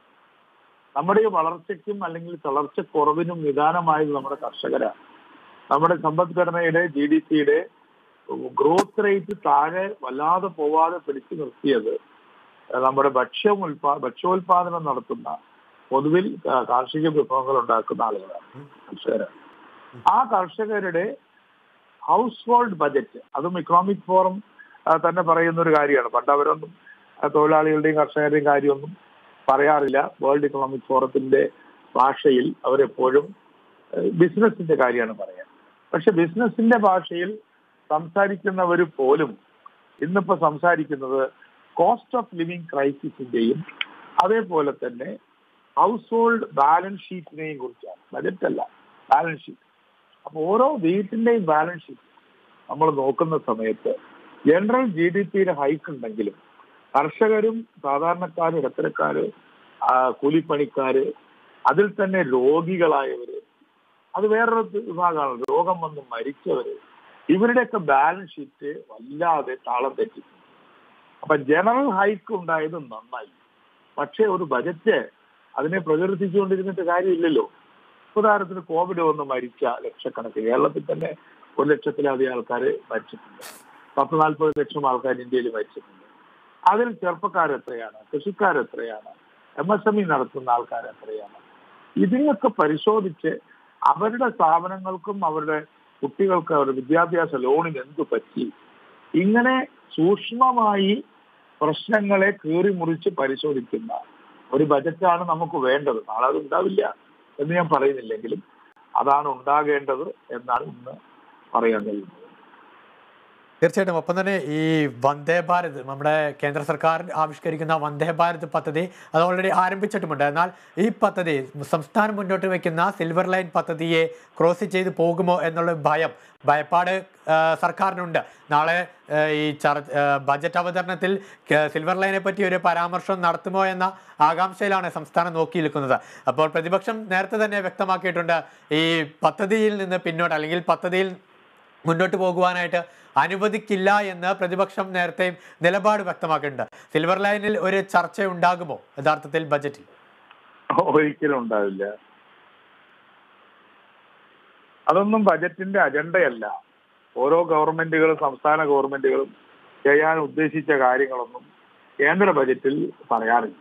നമ്മുടെ ഈ വളർച്ചയ്ക്കും അല്ലെങ്കിൽ തളർച്ചക്കുറവിനും നിദാനമായത് നമ്മുടെ കർഷകരാണ് നമ്മുടെ സമ്പദ്ഘടനയുടെ ജി ഡി പിയുടെ ഗ്രോത്ത് റേറ്റ് താഴെ വല്ലാതെ പോവാതെ പിടിച്ചു നിർത്തിയത് നമ്മുടെ ഭക്ഷ്യം ഉൽപാ ഭക്ഷ്യോൽപാദനം നടത്തുന്ന പൊതുവിൽ ആ, കാർഷിക വിഭവങ്ങൾ ഉണ്ടാക്കുന്ന ആളുകളാണ് കർഷകരാണ് ആ കർഷകരുടെ ഹൗസ് ഹോൾഡ് ബജറ്റ് അതും ഇക്കണോമിക് ഫോറം ആ, തന്നെ പറയുന്ന ഒരു കാര്യമാണ് പണ്ട് അവരൊന്നും ആ, തൊഴിലാളികളുടെയും കർഷകരുടെയും കാര്യമൊന്നും പറയാറില്ല വേൾഡ് ഇക്കണോമിക് ഫോറത്തിന്റെ ഭാഷയിൽ അവരെപ്പോഴും ബിസിനസിന്റെ കാര്യമാണ് പറയാൻ പക്ഷെ ബിസിനസിന്റെ ഭാഷയിൽ സംസാരിക്കുന്നവർ പോലും ഇന്നിപ്പോ സംസാരിക്കുന്നത് കോസ്റ്റ് ഓഫ് ലിവിങ് ക്രൈസിസിന്റെയും അതേപോലെ തന്നെ ഹൗസ് ഹോൾഡ് ബാലൻസ് ഷീറ്റിനെയും കുറിച്ചാണ് ബജറ്റ് അല്ല ബാലൻസ് ഷീറ്റ് അപ്പൊ ഓരോ വീട്ടിന്റെയും ബാലൻസ് ഷീറ്റ് നമ്മൾ നോക്കുന്ന സമയത്ത് ജനറൽ ജി ഡി പിയുടെ ഹൈക്ക് ഉണ്ടെങ്കിലും കർഷകരും സാധാരണക്കാരും ഇടത്തരക്കാര് ആ, കൂലിപ്പണിക്കാര് അതിൽ തന്നെ രോഗികളായവര് അത് വേറൊരു വിഭാഗമാണ് രോഗം വന്ന് മരിച്ചവര് ഇവരുടെയൊക്കെ ബാലൻസ് ഷീറ്റ് വല്ലാതെ താളം തെറ്റി അപ്പൊ ജനറൽ ഹൈക്ക് ഉണ്ടായത് നന്നായി പക്ഷേ ഒരു ബജറ്റ് അതിനെ പ്രകീർത്തിച്ചുകൊണ്ടിരുന്നിട്ട് കാര്യമില്ലല്ലോ ഉദാഹരണത്തിന് കോവിഡ് വന്ന് മരിച്ച ലക്ഷക്കണക്കിന് കേരളത്തിൽ തന്നെ ഒരു ലക്ഷത്തിലധികം ആൾക്കാർ മരിച്ചിട്ടുണ്ട് പത്ത് നാൽപ്പത് ലക്ഷം ആൾക്കാർ ഇന്ത്യയിൽ മരിച്ചിട്ടുണ്ട് അതിൽ ചെറുപ്പക്കാർ എത്രയാണ് കൃഷിക്കാർ എത്രയാണ് എം എസ് എം ഇ നടത്തുന്ന ആൾക്കാർ എത്രയാണ് ഇതിനൊക്കെ പരിശോധിച്ച് അവരുടെ സ്ഥാപനങ്ങൾക്കും അവരുടെ കുട്ടികൾക്ക് അവരുടെ വിദ്യാഭ്യാസ ലോണിന് എന്ത് പറ്റി ഇങ്ങനെ സൂക്ഷ്മമായി പ്രശ്നങ്ങളെ കീറി മുറിച്ച് പരിശോധിക്കുന്ന ഒരു ബജറ്റാണ് നമുക്ക് വേണ്ടത് നാളെ അത് ഉണ്ടാവില്ല എന്ന് ഞാൻ പറയുന്നില്ലെങ്കിലും അതാണ് ഉണ്ടാകേണ്ടത് എന്നാണ് ഇന്ന് പറയാൻ കഴിയുന്നത് തീർച്ചയായിട്ടും ഒപ്പം തന്നെ ഈ വന്ദേ ഭാരത് നമ്മുടെ കേന്ദ്ര സർക്കാർ ആവിഷ്കരിക്കുന്ന വന്ദേ ഭാരത് പദ്ധതി അത് ഓൾറെഡി ആരംഭിച്ചിട്ടുമുണ്ട് എന്നാൽ ഈ പദ്ധതി സംസ്ഥാനം മുന്നോട്ട് വയ്ക്കുന്ന സിൽവർ ലൈൻ പദ്ധതിയെ ക്രോസ് ചെയ്ത് പോകുമോ എന്നുള്ള ഭയം ഭയപ്പാട് ആ, സർക്കാരിനുണ്ട് നാളെ ആ, ഈ ചർ ആ, ബജറ്റ് അവതരണത്തിൽ ക- സിൽവർ ലൈനെ പറ്റി ഒരു പരാമർശം നടത്തുമോ എന്ന ആകാംക്ഷയിലാണ് സംസ്ഥാനം നോക്കി നിൽക്കുന്നത് അപ്പോൾ പ്രതിപക്ഷം നേരത്തെ തന്നെ വ്യക്തമാക്കിയിട്ടുണ്ട് ഈ പദ്ധതിയിൽ നിന്ന് പിന്നോട്ട് അല്ലെങ്കിൽ പദ്ധതിയിൽ മുന്നോട്ട് പോകുവാനായിട്ട് അനുവദിക്കില്ല എന്ന് പ്രതിപക്ഷം നേരത്തെയും നിലപാട് വ്യക്തമാക്കിയിട്ടുണ്ട് സിൽവർ ലൈനിൽ ഒരു ചർച്ച ഉണ്ടാകുമോ യഥാർത്ഥത്തിൽ ബജറ്റിൽ ഒരിക്കലും ഉണ്ടാവില്ല അതൊന്നും ബജറ്റിന്റെ അജണ്ടയല്ല ഓരോ ഗവൺമെന്റുകളും സംസ്ഥാന ഗവൺമെന്റുകളും ചെയ്യാൻ ഉദ്ദേശിച്ച കാര്യങ്ങളൊന്നും കേന്ദ്ര ബജറ്റിൽ പറയാറില്ല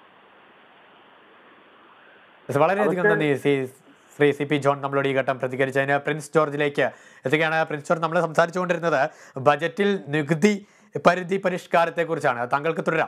വളരെയധികം നന്ദി C Shri C P John നമ്മളോട് ഈ ഘട്ടം പ്രതികരിച്ചതിന് പ്രിൻസ് ജോർജിലേക്ക് എത്തുകയാണ് പ്രിൻസ് ജോർജ് നമ്മൾ സംസാരിച്ചുകൊണ്ടിരുന്നത് ബജറ്റിൽ നികുതി പരിധി പരിഷ്കാരത്തെക്കുറിച്ചാണ് താങ്കൾക്ക് തുടരാം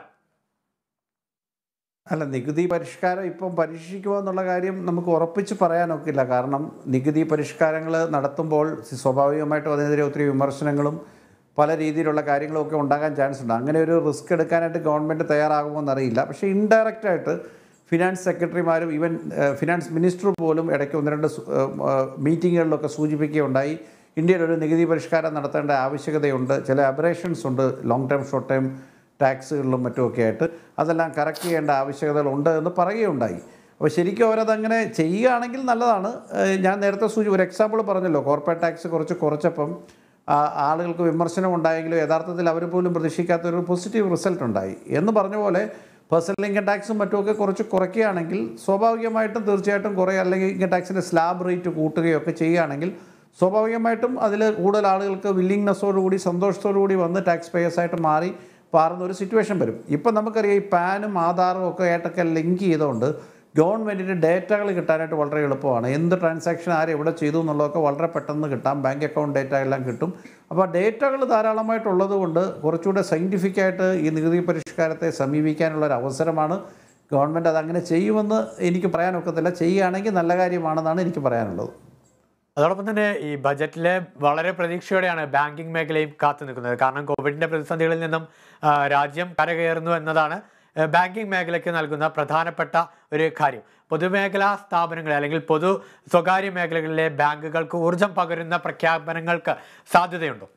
അല്ല നികുതി പരിഷ്കാരം ഇപ്പം പരീക്ഷിക്കുമോ എന്നുള്ള കാര്യം നമുക്ക് ഉറപ്പിച്ച് പറയാനൊക്കില്ല കാരണം നികുതി പരിഷ്കാരങ്ങൾ നടത്തുമ്പോൾ സ്വാഭാവികമായിട്ടും അതിനെതിരെ ഒത്തിരി വിമർശനങ്ങളും പല രീതിയിലുള്ള കാര്യങ്ങളും ഒക്കെ ഉണ്ടാകാൻ ചാൻസ് ഉണ്ട് അങ്ങനെ ഒരു റിസ്ക് എടുക്കാനായിട്ട് ഗവൺമെൻറ് തയ്യാറാകുമോ എന്നറിയില്ല പക്ഷേ ഇൻഡയറക്റ്റ് ആയിട്ട് ഫിനാൻസ് സെക്രട്ടറിമാരും ഈവൻ ഫിനാൻസ് മിനിസ്റ്റർ പോലും ഇടയ്ക്ക് ഒന്ന് രണ്ട് സു- ഏഹ്, ഏഹ്, മീറ്റിങ്ങുകളിലൊക്കെ സൂചിപ്പിക്കുകയുണ്ടായി ഇന്ത്യയിൽ ഒരു നികുതി പരിഷ്കാരം നടത്തേണ്ട ആവശ്യകതയുണ്ട് ചില അബറേഷൻസ് ഉണ്ട് ലോങ് ടേം ഷോർട്ട് ടേം ടാക്സുകളിലും മറ്റുമൊക്കെ ആയിട്ട് അതെല്ലാം കറക്റ്റ് ചെയ്യേണ്ട ആവശ്യകതകളുണ്ട് എന്ന് പറയുകയുണ്ടായി അപ്പോൾ ശരിക്കും അവരതങ്ങനെ ചെയ്യുകയാണെങ്കിൽ നല്ലതാണ് ഏഹ് ഞാൻ നേരത്തെ സൂചി ഒരു എക്സാമ്പിൾ പറഞ്ഞല്ലോ കോർപ്പറേറ്റ് ടാക്സ് കുറച്ച് കുറച്ചപ്പം ആ, ആളുകൾക്ക് വിമർശനം ഉണ്ടായെങ്കിലും യഥാർത്ഥത്തിൽ അവർ പോലും പ്രതീക്ഷിക്കാത്ത ഒരു പോസിറ്റീവ് റിസൾട്ട് ഉണ്ടായി എന്ന് പറഞ്ഞ പോലെ പേഴ്സണൽ ഇൻകം ടാക്സും മറ്റുമൊക്കെ കുറച്ച് കുറയ്ക്കുകയാണെങ്കിൽ സ്വാഭാവികമായിട്ടും തീർച്ചയായിട്ടും കുറേ അല്ലെങ്കിൽ ഇൻകം ടാക്സിൻ്റെ സ്ലാബ് റേറ്റ് കൂട്ടുകയോ ഒക്കെ ചെയ്യുകയാണെങ്കിൽ സ്വാഭാവികമായിട്ടും അതിൽ കൂടുതൽ ആളുകൾക്ക് വില്ലിങ്നെസ്സോടുകൂടി സന്തോഷത്തോടുകൂടി വന്ന് ടാക്സ് പേയേഴ്സായിട്ട് മാറി പാറുന്ന ഒരു സിറ്റുവേഷൻ വരും ഇപ്പം നമുക്കറിയാം ഈ പാനും ആധാറും ഒക്കെ ആയിട്ടൊക്കെ ലിങ്ക് ചെയ്തുകൊണ്ട് ഗവൺമെൻറ്റിൻ്റെ ഡേറ്റകൾ കിട്ടാനായിട്ട് വളരെ എളുപ്പമാണ് എന്ത് ട്രാൻസാക്ഷൻ ആര് എവിടെ ചെയ്തു എന്നുള്ളതൊക്കെ വളരെ പെട്ടെന്ന് കിട്ടാം ബാങ്ക് അക്കൗണ്ട് ഡേറ്റ എല്ലാം കിട്ടും അപ്പോൾ ഡേറ്റകൾ ധാരാളമായിട്ടുള്ളത് കൊണ്ട് കുറച്ചുകൂടെ സയൻറ്റിഫിക് ആയിട്ട് ഈ നികുതി പരിഷ്കാരത്തെ സമീപിക്കാനുള്ള ഒരു അവസരമാണ് ഗവൺമെൻറ് അതങ്ങനെ ചെയ്യുമെന്ന് എനിക്ക് പറയാനൊക്കത്തില്ല ചെയ്യുകയാണെങ്കിൽ നല്ല കാര്യമാണെന്നാണ് എനിക്ക് പറയാനുള്ളത് അതോടൊപ്പം തന്നെ ഈ ബജറ്റിലെ വളരെ പ്രതീക്ഷയോടെയാണ് ബാങ്കിങ് മേഖലയും കാത്തു നിൽക്കുന്നത് കാരണം കോവിഡിന്റെ പ്രതിസന്ധികളിൽ നിന്നും ആ, രാജ്യം കരകയറുന്നു എന്നതാണ് ആ, ബാങ്കിങ് മേഖലയ്ക്ക് നൽകുന്ന പ്രധാനപ്പെട്ട ഒരു കാര്യം പൊതുമേഖലാ സ്ഥാപനങ്ങൾ അല്ലെങ്കിൽ പൊതു സ്വകാര്യ മേഖലകളിലെ ബാങ്കുകൾക്ക് ഊർജം പകരുന്ന പ്രഖ്യാപനങ്ങൾക്ക് സാധ്യതയുണ്ടോ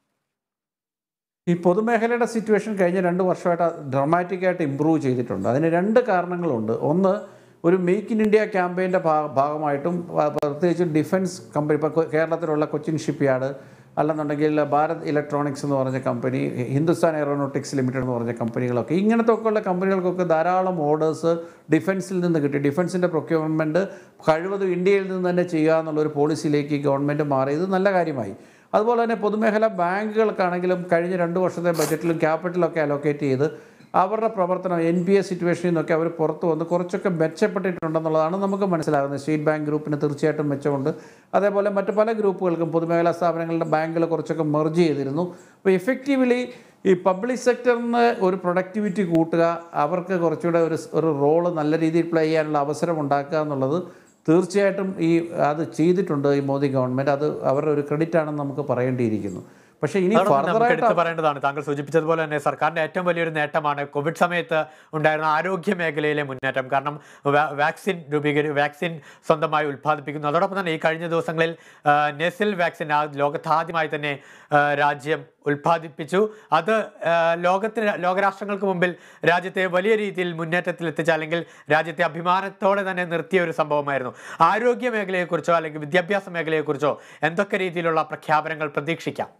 ഈ പൊതുമേഖലയുടെ സിറ്റുവേഷൻ കഴിഞ്ഞ രണ്ട് വർഷമായിട്ട് ഡ്രമാറ്റിക് ആയിട്ട് ഇമ്പ്രൂവ് ചെയ്തിട്ടുണ്ട് അതിന് രണ്ട് കാരണങ്ങളുണ്ട് ഒന്ന് ഒരു മേക്ക് ഇൻ ഇന്ത്യ ക്യാമ്പയിൻ്റെ ഭാഗമായിട്ടും പ- പ്രത്യേകിച്ച് ഡിഫൻസ് കമ്പനി ഇപ്പോൾ കേരളത്തിലുള്ള കൊച്ചിൻ ഷിപ്പ് യാർഡ് അല്ലെന്നുണ്ടെങ്കിൽ ഭാരത് ഇലക്ട്രോണിക്സ് എന്ന് പറഞ്ഞ കമ്പനി ഹിന്ദുസ്ഥാൻ എയറോനോട്ടിക്സ് ലിമിറ്റഡ് എന്ന് പറഞ്ഞ കമ്പനികളൊക്കെ ഇങ്ങനത്തെ ഒക്കെ ഉള്ള കമ്പനികൾക്കൊക്കെ ധാരാളം ഓർഡേഴ്സ് ഡിഫൻസിൽ നിന്ന് കിട്ടി ഡിഫൻസിൻ്റെ പ്രൊക്യൂർമെൻറ്റ് കഴിവതും ഇന്ത്യയിൽ നിന്ന് തന്നെ ചെയ്യുക എന്നുള്ളൊരു പോളിസിയിലേക്ക് ഗവൺമെൻറ് മാറിയത് നല്ല കാര്യമായി അതുപോലെ തന്നെ പൊതുമേഖലാ ബാങ്കുകൾക്കാണെങ്കിലും കഴിഞ്ഞ രണ്ട് വർഷത്തെ ബജറ്റിലും ക്യാപിറ്റലൊക്കെ അലോക്കേറ്റ് ചെയ്ത് അവരുടെ പ്രവർത്തനം എൻ പി എ സിറ്റുവേഷനിൽ നിന്നൊക്കെ അവർ പുറത്തു വന്ന് കുറച്ചൊക്കെ മെച്ചപ്പെട്ടിട്ടുണ്ടെന്നുള്ളതാണ് നമുക്ക് മനസ്സിലാകുന്നത് സ്റ്റേറ്റ് ബാങ്ക് ഗ്രൂപ്പിന് തീർച്ചയായിട്ടും മെച്ചമുണ്ട് അതേപോലെ മറ്റ് പല ഗ്രൂപ്പുകൾക്കും പൊതുമേഖലാ സ്ഥാപനങ്ങളുടെ ബാങ്കുകൾ കുറച്ചൊക്കെ മെർജ് ചെയ്തിരുന്നു അപ്പോൾ എഫക്റ്റീവ്ലി ഈ പബ്ലിക് സെക്ടറിന് ഒരു പ്രൊഡക്ടിവിറ്റി കൂട്ടുക അവർക്ക് കുറച്ചുകൂടെ ഒരു ഒരു റോള് നല്ല രീതിയിൽ പ്ലേ ചെയ്യാനുള്ള അവസരം ഉണ്ടാക്കുക എന്നുള്ളത് തീർച്ചയായിട്ടും ഈ അത് ചെയ്തിട്ടുണ്ട് ഈ മോദി ഗവൺമെൻറ് അത് അവരുടെ ഒരു ക്രെഡിറ്റ് ആണെന്ന് നമുക്ക് പറയേണ്ടിയിരിക്കുന്നു പക്ഷേ ഇനി അതോടൊപ്പം നമുക്ക് ഫർദറായിട്ട് എടുത്തു പറയേണ്ടതാണ് താങ്കൾ സൂചിപ്പിച്ചതുപോലെ തന്നെ സർക്കാരിന്റെ ഏറ്റവും വലിയൊരു നേട്ടമാണ് കോവിഡ് സമയത്ത് ഉണ്ടായിരുന്ന ആരോഗ്യ മേഖലയിലെ മുന്നേറ്റം കാരണം വാ- വാക്സിൻ രൂപീകരി വാക്സിൻ സ്വന്തമായി ഉൽപ്പാദിപ്പിക്കുന്നു അതോടൊപ്പം തന്നെ ഈ കഴിഞ്ഞ ദിവസങ്ങളിൽ ആ, നെസിൽ വാക്സിൻ ആ ലോകത്ത് ആദ്യമായി തന്നെ ആ, രാജ്യം ഉൽപ്പാദിപ്പിച്ചു അത് ആ, ലോകത്തിന് ലോകരാഷ്ട്രങ്ങൾക്ക് മുമ്പിൽ രാജ്യത്തെ വലിയ രീതിയിൽ മുന്നേറ്റത്തിൽ എത്തിച്ച അല്ലെങ്കിൽ രാജ്യത്തെ അഭിമാനത്തോടെ തന്നെ നിർത്തിയ ഒരു സംഭവമായിരുന്നു ആരോഗ്യ മേഖലയെക്കുറിച്ചോ അല്ലെങ്കിൽ വിദ്യാഭ്യാസ മേഖലയെക്കുറിച്ചോ എന്തൊക്കെ രീതിയിലുള്ള പ്രഖ്യാപനങ്ങൾ പ്രതീക്ഷിക്കാം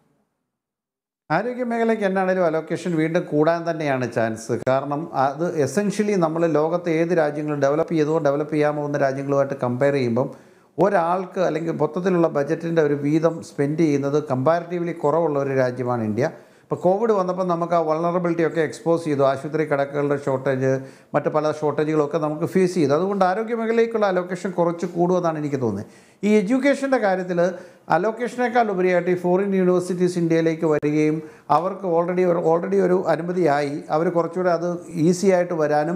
ആരോഗ്യ മേഖലയ്ക്ക് എന്നാണേലും അലോക്കേഷൻ വീണ്ടും കൂടാൻ തന്നെയാണ് ചാൻസ് കാരണം അത് എസെൻഷ്യലി നമ്മൾ ലോകത്തെ ഏത് രാജ്യങ്ങളും ഡെവലപ്പ് ചെയ്തോ ഡെവലപ്പ് ചെയ്യാൻ പോകുന്ന രാജ്യങ്ങളുമായിട്ട് കമ്പയർ ചെയ്യുമ്പം ഒരാൾക്ക് അല്ലെങ്കിൽ മൊത്തത്തിലുള്ള ബജറ്റിൻ്റെ ഒരു വീതം സ്പെൻഡ് ചെയ്യുന്നത് കമ്പാരിറ്റീവ്ലി കുറവുള്ള ഒരു രാജ്യമാണ് ഇന്ത്യ ഇപ്പോൾ കോവിഡ് വന്നപ്പോൾ നമുക്ക് ആ വൾണറബിലിറ്റി ഒക്കെ എക്സ്പോസ് ചെയ്തു ആശുപത്രി കിടക്കുകളുടെ ഷോർട്ടേജ് മറ്റ് പല ഷോർട്ടേജുകളൊക്കെ നമുക്ക് ഫേസ് ചെയ്തു അതുകൊണ്ട് ആരോഗ്യ മേഖലയ്ക്കുള്ള അലോക്കേഷൻ കുറച്ച് കൂടുമെന്നാണ് എനിക്ക് തോന്നുന്നത് ഈ എഡ്യൂക്കേഷൻ്റെ കാര്യത്തിൽ അലോക്കേഷനേക്കാൾ ഉപരിയായിട്ട് ഈ ഫോറിൻ യൂണിവേഴ്സിറ്റീസ് ഇന്ത്യയിലേക്ക് വരികയും അവർക്ക് ഓൾറെഡി ഒരു ഓൾറെഡി ഒരു അനുമതിയായി അവർ കുറച്ചുകൂടെ അത് ഈസി ആയിട്ട് വരാനും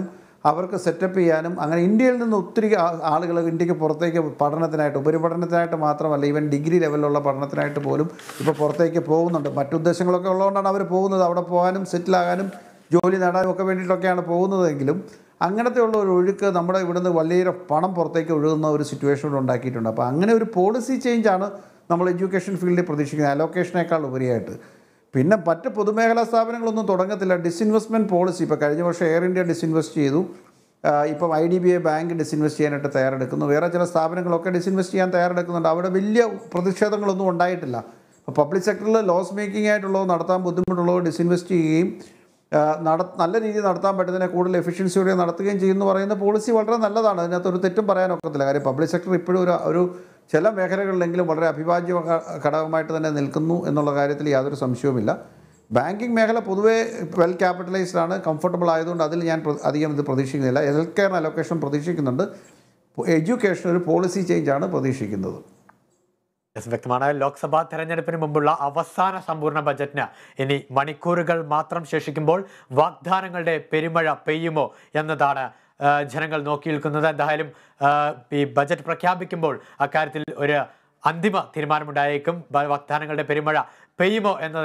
അവർക്ക് സെറ്റപ്പ് ചെയ്യാനും അങ്ങനെ ഇന്ത്യയിൽ നിന്ന് ഒത്തിരി ആ- ആളുകൾ ഇന്ത്യക്ക് പുറത്തേക്ക് പഠനത്തിനായിട്ട് ഉപരിപഠനത്തിനായിട്ട് മാത്രമല്ല ഈവൻ ഡിഗ്രി ലെവലിലുള്ള പഠനത്തിനായിട്ട് പോലും ഇപ്പോൾ പുറത്തേക്ക് പോകുന്നുണ്ട് മറ്റുദ്ദേശങ്ങളൊക്കെ ഉള്ളതുകൊണ്ടാണ് അവർ പോകുന്നത് അവിടെ പോകാനും സെറ്റിലാകാനും ജോലി നേടാനും ഒക്കെ വേണ്ടിയിട്ടൊക്കെയാണ് പോകുന്നതെങ്കിലും അങ്ങനത്തെ ഉള്ള ഒരു ഒഴുക്ക് നമ്മുടെ ഇവിടുന്ന് വലിയ പണം പുറത്തേക്ക് ഒഴുകുന്ന ഒരു സിറ്റുവേഷൻ ഇവിടെ ഉണ്ടാക്കിയിട്ടുണ്ട് അപ്പോൾ അങ്ങനെ ഒരു പോളിസി ചേഞ്ചാണ് നമ്മൾ എഡ്യൂക്കേഷൻ ഫീൽഡിൽ പ്രതീക്ഷിക്കുന്നത് അലോക്കേഷനേക്കാൾ ഉപരിയായിട്ട് പിന്നെ മറ്റ് പൊതുമേഖലാ സ്ഥാപനങ്ങളൊന്നും തുടങ്ങത്തില്ല ഡിസ്ഇൻവെസ്റ്റ്മെൻറ്റ് പോളിസി ഇപ്പോൾ കഴിഞ്ഞ വർഷം എയർ ഇന്ത്യ ഡിസ്ഇൻവെസ്റ്റ് ചെയ്തു ആ, ഇപ്പം I D B I bank disinvest ചെയ്യാനായിട്ട് തയ്യാറെടുക്കുന്നു വേറെ ചില സ്ഥാപനങ്ങളൊക്കെ ഡിസ്ഇൻവെസ്റ്റ് ചെയ്യാൻ തയ്യാറെടുക്കുന്നുണ്ട് അവിടെ വലിയ പ്രതിഷേധങ്ങളൊന്നും ഉണ്ടായിട്ടില്ല അപ്പോൾ പബ്ലിക് സെക്ടറിൽ ലോസ് മേക്കിംഗ് ആയിട്ടുള്ളത് നടത്താൻ ബുദ്ധിമുട്ടുള്ളത് ഡിസ്ഇൻവെസ്റ്റ് ചെയ്യുകയും ആ, നട നല്ല രീതിയിൽ നടത്താൻ പറ്റുന്നതിനെ കൂടുതൽ എഫിഷ്യൻസിയോടെ നടത്തുകയും ചെയ്യുമെന്ന് പറയുന്ന പോളിസി വളരെ നല്ലതാണ് അതിനകത്ത് ഒരു തെറ്റും പറയാനൊക്കത്തില്ല കാര്യം പബ്ലിക് സെക്ടർ ഇപ്പോഴും ഒരു ഒരു ചില മേഖലകളിലെങ്കിലും വളരെ അഭിവാജ്യ ഘ- ഘടകമായിട്ട് തന്നെ നിൽക്കുന്നു എന്നുള്ള കാര്യത്തിൽ യാതൊരു സംശയവുമില്ല ബാങ്കിങ് മേഖല പൊതുവേ വെൽ ക്യാപിറ്റലൈസ്ഡ് ആണ് കംഫർട്ടബിൾ ആയതുകൊണ്ട് അതിൽ ഞാൻ പ്ര- അധികം ഇത് പ്രതീക്ഷിക്കുന്നില്ല ഹെൽത്ത് കെയർ അലൊക്കേഷൻ പ്രതീക്ഷിക്കുന്നുണ്ട് എഡ്യൂക്കേഷൻ ഒരു പോളിസി ചേഞ്ചാണ് പ്രതീക്ഷിക്കുന്നത് യെസ്, വ്യക്തമാണ് ലോക്സഭാ തെരഞ്ഞെടുപ്പിന് മുമ്പുള്ള അവസാന സമ്പൂർണ്ണ ബജറ്റിന് ഇനി മണിക്കൂറുകൾ മാത്രം ശേഷിക്കുമ്പോൾ വാഗ്ദാനങ്ങളുടെ പെരുമഴ പെയ്യുമോ എന്നതാണ് ആ, ജനങ്ങൾ നോക്കി നിൽക്കുന്നത് എന്തായാലും ആ, ഈ ബജറ്റ് പ്രഖ്യാപിക്കുമ്പോൾ അക്കാര്യത്തിൽ ഒരു അന്തിമ തീരുമാനമുണ്ടായേക്കും ബ- വാഗ്ദാനങ്ങളുടെ പെരുമഴ പെയ്യുമോ എന്നത്